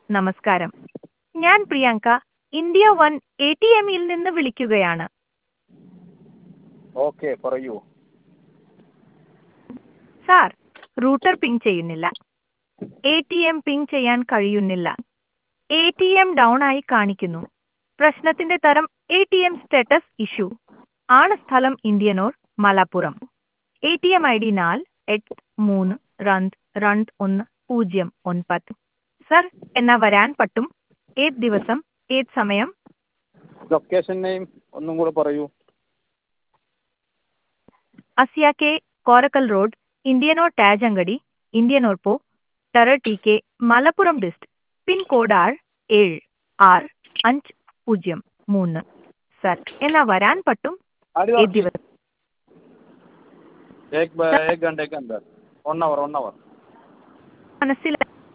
നമസ്കാരം ഞാൻ Priyanka India one A T എമ്മിൽ നിന്ന് വിളിക്കുകയാണ് ഓക്കെ പറയൂ സാർ റൂട്ടർ പിങ് ചെയ്യുന്നില്ല എ ടി എം പിങ് ചെയ്യാൻ കഴിയുന്നില്ല എ ടി എം ഡൗൺ ആയി കാണിക്കുന്നു പ്രശ്നത്തിന്റെ തരം A T M status issue ആണ് സ്ഥലം Indianoor Malappuram A T M I D നാല് എട്ട് മൂന്ന് രണ്ട് രണ്ട് ഒന്ന് പൂജ്യം ഒൻപത് സർ എന്നാ വരാൻ പറ്റും ഏത് ദിവസം ഏത് സമയം ലൊക്കേഷൻ നെയിം ഒന്നും കൂടെ പറയൂ അസിയാക്കെ കോരക്കൽ റോഡ് ഇന്ത്യനോർ ടാജ് അങ്കടി ഇന്ത്യനോർ പോ ടറ ടി കെ മലപ്പുറം ഡിസ്റ്റ് പിൻകോഡ് ആറ് ഏഴ് ആറ് അഞ്ച് പൂജ്യം മൂന്ന് സർ എന്നാ വരാൻ പറ്റും ഏത് ദിവസം एक ब- एक घंटे के अंदर वन आवर वन आवर മനസ്സിലായി